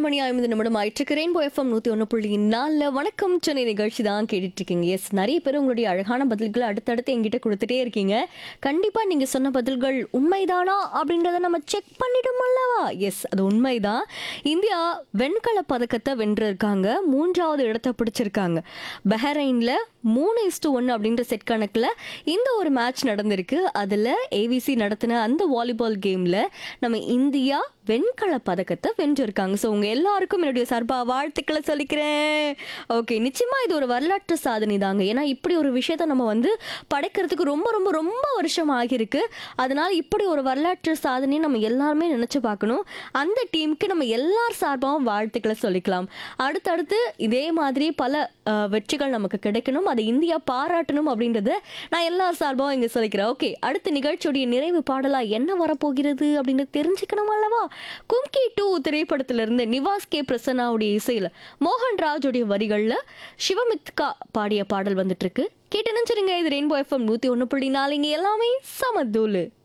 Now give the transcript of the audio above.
மணி ஐம்பது நிமிடம் ஆயிட்டு ரெயின்போ எஃப்எம் நூத்தி ஒன்று புள்ளி நாலில் வணக்கம் சென்னை நிகழ்ச்சி தான் கேட்டுட்டு இருக்கீங்க எஸ் நிறைய பேர் உங்களுடைய அழகான பதில்களை அடுத்தடுத்து எங்கிட்ட கொடுத்துட்டே இருக்கீங்க கண்டிப்பா நீங்க சொன்ன பதில்கள் உண்மைதானா அப்படின்றத நம்ம செக் பண்ணிட்டோம் அல்லவா எஸ் அது உண்மைதான் இந்தியா வெண்கல பதக்கத்தை வென்றிருக்காங்க மூன்றாவது இடத்தை பிடிச்சிருக்காங்க பஹ்ரைன்ல மூணு இஸ்டு ஒன்று அப்படின்ற செட் கணக்கில் இந்த ஒரு மேட்ச் நடந்திருக்கு அதில் ஏவிசி நடத்தின அந்த வாலிபால் கேமில் நம்ம இந்தியா வெண்கல பதக்கத்தை வென்றிருக்காங்க ஸோ உங்கள் எல்லாருக்கும் என்னுடைய சார்பா வாழ்த்துக்களை சொல்லிக்கிறேன் ஓகே நிச்சயமாக இது ஒரு வரலாற்று சாதனை தாங்க ஏன்னா இப்படி ஒரு விஷயத்த நம்ம வந்து படைக்கிறதுக்கு ரொம்ப ரொம்ப ரொம்ப வருஷம் ஆகியிருக்கு அதனால் இப்படி ஒரு வரலாற்று சாதனையை நம்ம எல்லாருமே நினச்சி பார்க்கணும் அந்த டீமுக்கு நம்ம எல்லார் சார்பாகவும் வாழ்த்துக்களை சொல்லிக்கலாம் அடுத்தடுத்து இதே மாதிரி பல அஹ், வெற்றிகள் நமக்கு கிடைக்கணும் அதை இந்தியா பாராட்டணும் அப்படின்றத நான் எல்லார் சார்பாகவும் இங்கே சொல்லிக்கிறேன் ஓகே அடுத்த நிகழ்ச்சியுடைய நிறைவு பாடலா என்ன வரப்போகிறது அப்படின்னு தெரிஞ்சுக்கணும் அல்லவா கும்கி டூ திரைப்படத்திலிருந்து நிவாஸ் கே பிரசன்னாவுடைய இசையில் மோகன் ராஜுடைய வரிகளில் சிவமித்கா பாடிய பாடல் வந்துட்டு இருக்கு கேட்டு நினைச்சிருங்க இது ரெயின்போ எஃப்எம் நூற்றி ஒன்று புள்ளி நாலு இங்கே எல்லாமே சமதூலு